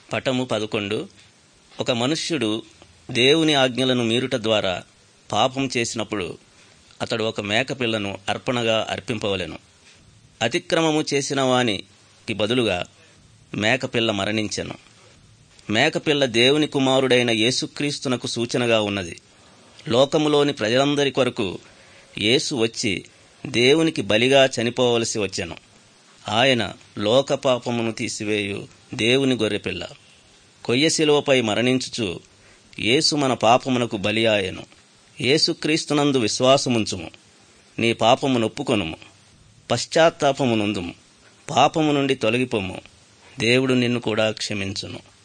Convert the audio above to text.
పటము పదకొండు ఒక మనుష్యుడు దేవుని ఆజ్ఞలను మీరుట ద్వారా పాపం చేసినప్పుడు అతడు ఒక మేకపిల్లను అర్పణగా అర్పింపవలెను అతిక్రమము చేసిన వానికి బదులుగా మేకపిల్ల మరణించెను మేకపిల్ల దేవుని కుమారుడైన యేసుక్రీస్తునకు సూచనగా ఉన్నది లోకములోని ప్రజలందరి కొరకు యేసు వచ్చి దేవునికి బలిగా చనిపోవలసి వచ్చెను ఆయన లోక పాపమును తీసివేయు దేవుని గొర్రెపిల్ల కొయ్య శిలువపై మరణించుచు యేసు మన పాపమునకు బలి ఆయను యేసుక్రీస్తునందు విశ్వాసముంచుము నీ పాపము నొప్పుకొనుము పశ్చాత్తాపము నొందుము పాపము నుండి తొలగిపోము దేవుడు నిన్ను కూడా క్షమించును